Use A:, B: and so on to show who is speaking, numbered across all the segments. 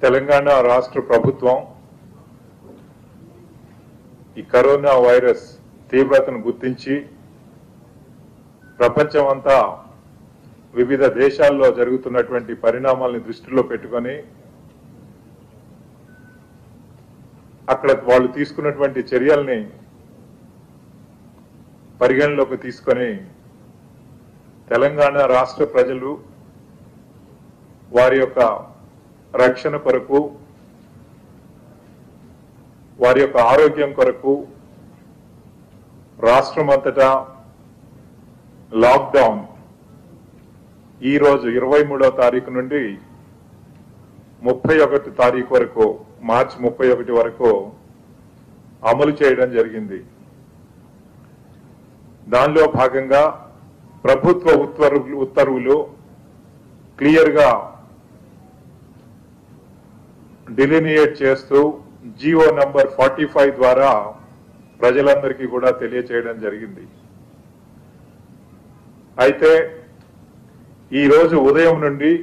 A: తెలంగాణ రాష్ట్ర ప్రభుత్వం ఈ కరోనా వైరస్ తీవ్రతను గుర్తించి ప్రపంచం అంతా వివిధ దేశాల్లో జరుగుతున్నటువంటి పరిణామాల్ని దృష్టిలో పెట్టుకొని అక్కడ వాళ్ళు తీసుకున్నటువంటి చర్యల్ని పరిగణలోకి తీసుకొని తెలంగాణ రాష్ట్ర ప్రజలు వారి యొక్క రక్షణ కొరకు వారి యొక్క ఆరోగ్యం కొరకు రాష్ట్రమంతటా లాక్డౌన్ ఈ రోజు ఇరవై మూడో తారీఖు నుండి ముప్పై ఒకటి తారీఖు వరకు మార్చి ముప్పై ఒకటి వరకు అమలు చేయడం జరిగింది దానిలో భాగంగా ప్రభుత్వ ఉత్తర్వులు ఉత్తర్వులు క్లియర్ గా డిలినియేట్ చేస్తూ జియో నంబర్ ఫార్టీ ఫైవ్ ద్వారా ప్రజలందరికీ కూడా తెలియచేయడం జరిగింది అయితే ఈ రోజు ఉదయం నుండి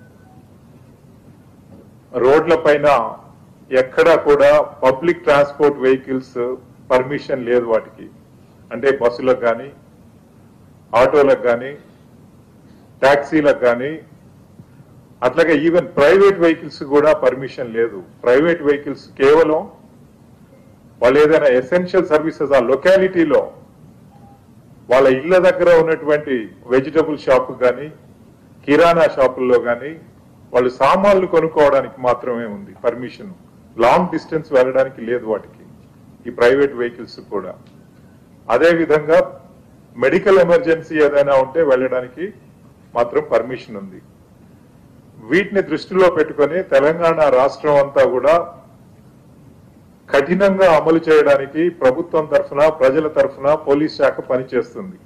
A: రోడ్లపైన ఎక్కడా కూడా పబ్లిక్ ట్రాన్స్పోర్ట్ వెహికల్స్ పర్మిషన్ లేదు వాటికి అంటే బస్సులకు కానీ ఆటోలకు కానీ ట్యాక్సీలకు కానీ అట్లాగే ఈవెన్ ప్రైవేట్ వెహికల్స్ కూడా పర్మిషన్ లేదు ప్రైవేట్ వెహికల్స్ కేవలం వాళ్ళు ఏదైనా ఎసెన్షియల్ సర్వీసెస్ ఆ లొకాలిటీలో వాళ్ళ ఇళ్ల దగ్గర ఉన్నటువంటి వెజిటబుల్ షాప్ కానీ కిరాణా షాపుల్లో కానీ వాళ్ళు సామాన్లు కొనుక్కోవడానికి మాత్రమే ఉంది పర్మిషన్ లాంగ్ డిస్టెన్స్ వెళ్ళడానికి లేదు వాటికి ఈ ప్రైవేట్ వెహికల్స్ కూడా అదే విధంగా మెడికల్ ఎమర్జెన్సీ ఏదైనా ఉంటే వెళ్ళడానికి మాత్రం పర్మిషన్ ఉంది వీటిని దృష్టిలో పెట్టుకొని తెలంగాణ రాష్ట్రం అంతా కూడా కఠినంగా అమలు చేయడానికి ప్రభుత్వం తరఫున ప్రజల తరఫున పోలీస్ శాఖ పనిచేస్తుంది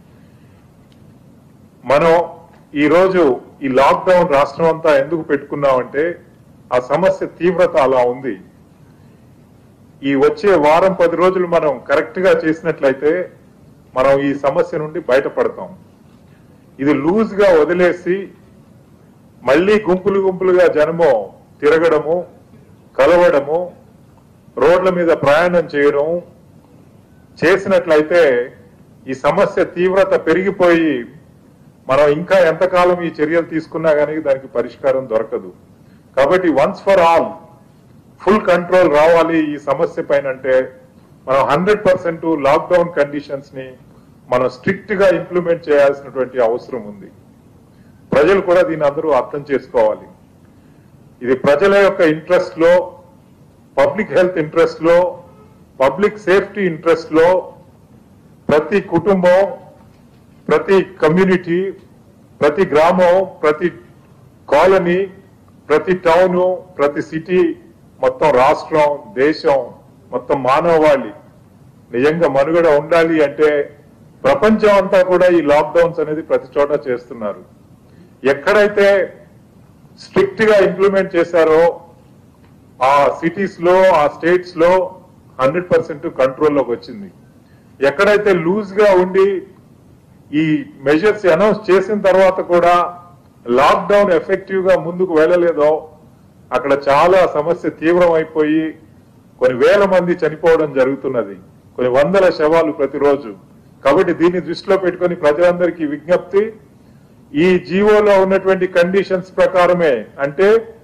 A: మనం ఈ రోజు ఈ లాక్డౌన్ రాష్ట్రం అంతా ఎందుకు పెట్టుకున్నామంటే ఆ సమస్య తీవ్రత అలా ఉంది ఈ వచ్చే వారం పది రోజులు మనం కరెక్ట్ గా చేసినట్లయితే మనం ఈ సమస్య నుండి బయటపడతాం ఇది లూజ్ గా వదిలేసి మళ్ళీ గుంపులు గుంపులుగా జనము తిరగడము కలవడము రోడ్ల మీద ప్రయాణం చేయడం చేసినట్లయితే ఈ సమస్య తీవ్రత పెరిగిపోయి మనం ఇంకా ఎంతకాలం ఈ చర్యలు తీసుకున్నా కానీ దానికి పరిష్కారం దొరకదు కాబట్టి once for all full control రావాలి ఈ సమస్య పైన అంటే మనం హండ్రెడ్ పర్సెంట్ లాక్డౌన్ కండిషన్స్ ని మనం స్ట్రిక్ట్ గా ఇంప్లిమెంట్ చేయాల్సినటువంటి అవసరం ఉంది ప్రజలు కూడా దీన్ని అందరూ అర్థం చేసుకోవాలి ఇది ప్రజల యొక్క ఇంట్రెస్ట్ లో పబ్లిక్ హెల్త్ ఇంట్రెస్ట్ లో పబ్లిక్ సేఫ్టీ ఇంట్రెస్ట్ లో ప్రతి కుటుంబం ప్రతి కమ్యూనిటీ ప్రతి గ్రామం ప్రతి కాలనీ ప్రతి టౌన్ ప్రతి సిటీ మొత్తం రాష్ట్రం దేశం మొత్తం మానవాళి నిజంగా మనుగడ ఉండాలి అంటే ప్రపంచం అంతా కూడా ఈ లాక్డౌన్స్ అనేది ప్రతి చోట చేస్తున్నారు ఎక్కడైతే స్ట్రిక్ట్ గా ఇంప్లిమెంట్ చేశారో ఆ సిటీస్ లో ఆ స్టేట్స్ లో హండ్రెడ్ పర్సెంట్ కంట్రోల్లోకి వచ్చింది ఎక్కడైతే లూజ్ గా ఉండి ఈ మెజర్స్ అనౌన్స్ చేసిన తర్వాత కూడా లాక్డౌన్ ఎఫెక్టివ్ గా ముందుకు వెళ్ళలేదో అక్కడ చాలా సమస్య తీవ్రం అయిపోయి కొన్ని వేల మంది చనిపోవడం జరుగుతున్నది కొన్ని వందల శవాలు ప్రతిరోజు కాబట్టి దీన్ని దృష్టిలో పెట్టుకొని ప్రజలందరికీ విజ్ఞప్తి ఈ జీవోలో ఉన్నటువంటి కండిషన్స్ ప్రకారమే అంటే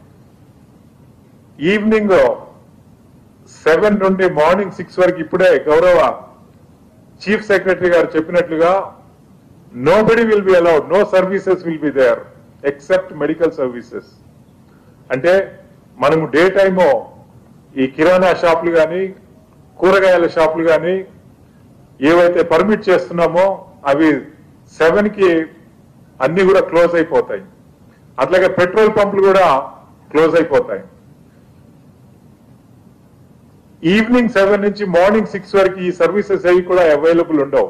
A: ఈవినింగ్ సెవెన్ నుండి మార్నింగ్ సిక్స్ వరకు ఇప్పుడే గౌరవ చీఫ్ సెక్రటరీ గారు చెప్పినట్లుగా nobody will be allowed no services will be there except medical services అంటే మనము డే టైము ఈ కిరాణా షాపులు కానీ కూరగాయల షాపులు కానీ ఏవైతే పర్మిట్ చేస్తున్నామో అవి సెవెన్ కి అన్ని కూడా క్లోజ్ అయిపోతాయి అట్లాగే పెట్రోల్ పంపులు కూడా క్లోజ్ అయిపోతాయి ఈవినింగ్ సెవెన్ నుంచి మార్నింగ్ సిక్స్ వరకు ఈ సర్వీసెస్ అవి కూడా అవైలబుల్ ఉండవు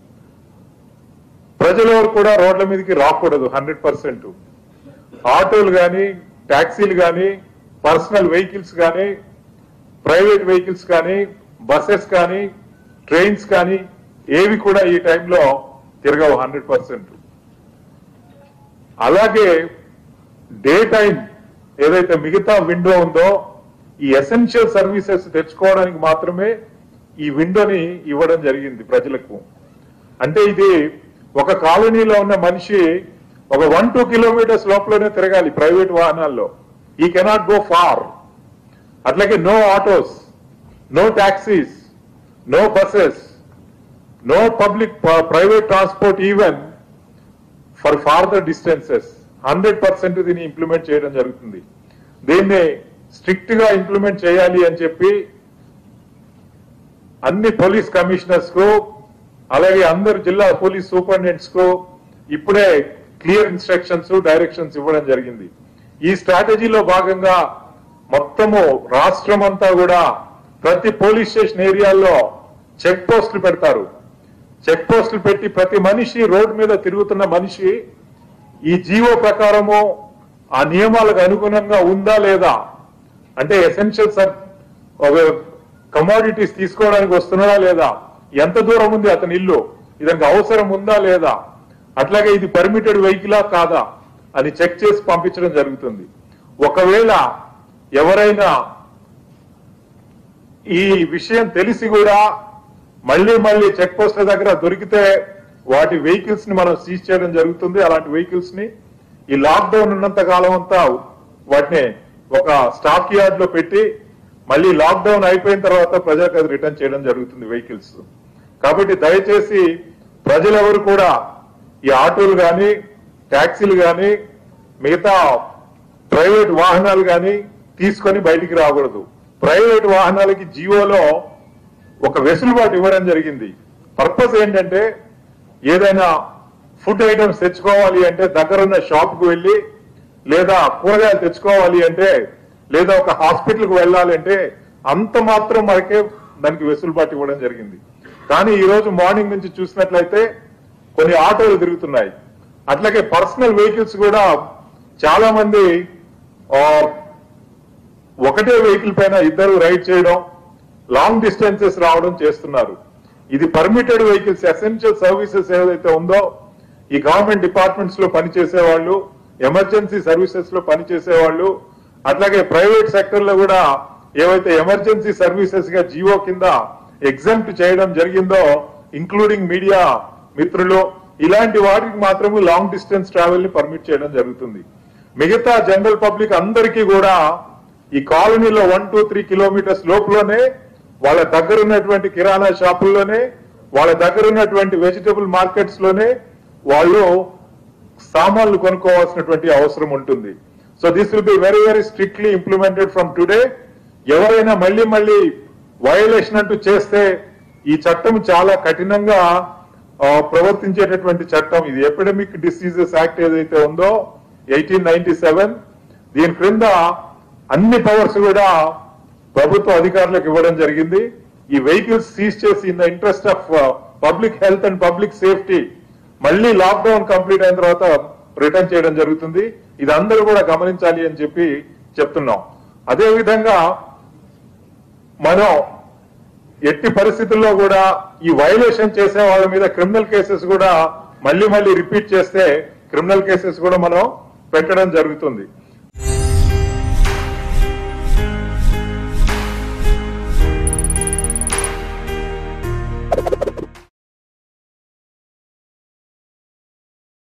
A: ప్రజలు ఎవరు కూడా రోడ్ల మీదకి రాకూడదు హండ్రెడ్ పర్సెంట్ ఆటోలు కానీ ట్యాక్సీలు కానీ పర్సనల్ వెహికల్స్ కానీ ప్రైవేట్ వెహికల్స్ కానీ బస్సెస్ కానీ ట్రైన్స్ కానీ ఏవి కూడా ఈ టైంలో తిరగవు హండ్రెడ్ పర్సెంట్ అలాగే డే టైం ఏదైతే మిగతా విండో ఉందో ఈ ఎసెన్షియల్ సర్వీసెస్ తెచ్చుకోవడానికి మాత్రమే ఈ విండోని ఇవ్వడం జరిగింది ప్రజలకు అంటే ఇది ఒక కాలనీలో ఉన్న మనిషి ఒక వన్ టూ కిలోమీటర్స్ లోపలనే తిరగాలి ప్రైవేట్ వాహనాల్లో ఈ కెనాట్ గో ఫార్ అట్లాగే no autos no taxis no buses no public private transport even for farther distances hundred percent దీన్ని ఇంప్లిమెంట్ చేయడం జరుగుతుంది దీన్ని స్ట్రిక్ట్ గా ఇంప్లిమెంట్ చేయాలి అని చెప్పి అన్ని పోలీస్ కమిషనర్స్ కు అలాగే అందరు జిల్లా పోలీస్ సూపరింటెండెంట్స్ కు ఇప్పుడే క్లియర్ ఇన్స్ట్రక్షన్స్ డైరెక్షన్స్ ఇవ్వడం జరిగింది ఈ స్ట్రాటజీలో భాగంగా మొత్తము రాష్ట్రం అంతా కూడా ప్రతి పోలీస్ స్టేషన్ ఏరియాల్లో చెక్ పోస్టులు పెడతారు చెక్ పోస్టులు పెట్టి ప్రతి మనిషి రోడ్డు మీద తిరుగుతున్న మనిషి ఈ జీవో ప్రకారము ఆ నియమాలకు అనుగుణంగా ఉందా లేదా అంటే ఎసెన్షియల్ సర్ కమోడిటీస్ తీసుకోవడానికి వస్తున్నాడా లేదా ఎంత దూరం ఉంది అతని ఇల్లు ఇదానికి అవసరం ఉందా లేదా అట్లాగే ఇది పర్మిటెడ్ వెహికలా కాదా అని చెక్ చేసి పంపించడం జరుగుతుంది ఒకవేళ ఎవరైనా ఈ విషయం తెలిసి కూడా మళ్ళీ మళ్ళీ చెక్ పోస్టుల దగ్గర దొరికితే వాటి వెహికల్స్ ని మనం సీజ్ చేయడం జరుగుతుంది అలాంటి వెహికల్స్ ని ఈ లాక్డౌన్ ఉన్నంత కాలం అంతా వాటిని ఒక స్టాక్ యార్డ్ లో పెట్టి మళ్ళీ లాక్డౌన్ అయిపోయిన తర్వాత ప్రజలకు అది రిటర్న్ చేయడం జరుగుతుంది వెహికల్స్ కాబట్టి దయచేసి ప్రజలెవరు కూడా ఈ ఆటోలు కానీ ట్యాక్సీలు కానీ మిగతా ప్రైవేట్ వాహనాలు కానీ తీసుకొని బయటికి రాకూడదు ప్రైవేట్ వాహనాలకి జియోలో ఒక వెసులుబాటు ఇవ్వడం జరిగింది పర్పస్ ఏంటంటే ఏదైనా ఫుడ్ ఐటమ్స్ తెచ్చుకోవాలి అంటే దగ్గరున్న షాప్ కు వెళ్ళి లేదా కూరగాయలు తెచ్చుకోవాలి అంటే లేదా ఒక హాస్పిటల్ కు వెళ్ళాలంటే అంత మాత్రం మనకే దానికి వెసులుబాటు ఇవ్వడం జరిగింది కానీ ఈ రోజు మార్నింగ్ నుంచి చూసినట్లయితే కొన్ని ఆటోలు తిరుగుతున్నాయి అట్లాగే పర్సనల్ వెహికల్స్ కూడా చాలా మంది ఆ, ఒకటే వెహికల్ పైన ఇద్దరు రైడ్ చేయడం లాంగ్ డిస్టెన్సెస్ రావడం చేస్తున్నారు ఇది పర్మిటెడ్ వెహికల్స్ ఎసెన్షియల్ సర్వీసెస్ ఏదైతే ఉందో ఈ గవర్నమెంట్ డిపార్ట్మెంట్స్ లో పనిచేసే వాళ్ళు ఎమర్జెన్సీ సర్వీసెస్ లో పనిచేసే వాళ్ళు అట్లాగే ప్రైవేట్ సెక్టర్ లో కూడా ఏవైతే ఎమర్జెన్సీ సర్వీసెస్ గా జియో కింద ఎగ్జామ్ట్ చేయడం జరిగిందో ఇంక్లూడింగ్ మీడియా మిత్రులు ఇలాంటి వాటికి మాత్రము లాంగ్ డిస్టెన్స్ ట్రావెల్ ని పర్మిట్ చేయడం జరుగుతుంది మిగతా జనరల్ పబ్లిక్ అందరికీ కూడా ఈ కాలనీలో వన్ టూ త్రీ కిలోమీటర్స్ లోపలనే వాళ్ళ దగ్గర ఉన్నటువంటి కిరాణా షాపుల్లోనే వాళ్ళ దగ్గర ఉన్నటువంటి వెజిటబుల్ మార్కెట్స్ లోనే వాళ్ళు సామాన్లు కొనుక్కోవాల్సినటువంటి అవసరం ఉంటుంది so this will be very very strictly implemented from today ఎవరైనా మళ్ళీ మళ్ళీ వయలేషన్ అంటూ చేస్తే ఈ చట్టం చాలా కఠినంగా ఆ, ప్రవర్తించేటటువంటి చట్టం ఇది ఎపిడమిక్ డిసీజెస్ యాక్ట్ ఏదైతే ఉందో ఎయిటీన్ నైన్టీ సెవెన్ దీని క్రింద అన్ని పవర్స్ కూడా ప్రభుత్వ అధికారులకు ఇవ్వడం జరిగింది ఈ వెహికల్స్ సీజ్ చేసి in the interest of public health and public safety మళ్ళీ లాక్డౌన్ కంప్లీట్ అయిన తర్వాత రిటర్న్ చేయడం జరుగుతుంది ఇది అందరూ కూడా గమనించాలి అని చెప్పి చెప్తున్నాం అదే విధంగా మనం ఎట్టి పరిస్థితుల్లో కూడా ఈ వైలేషన్ చేసే వాళ్ళ మీద క్రిమినల్ కేసెస్ కూడా మళ్ళీ మళ్ళీ రిపీట్ చేస్తే క్రిమినల్ కేసెస్ కూడా మనం పెట్టడం జరుగుతుంది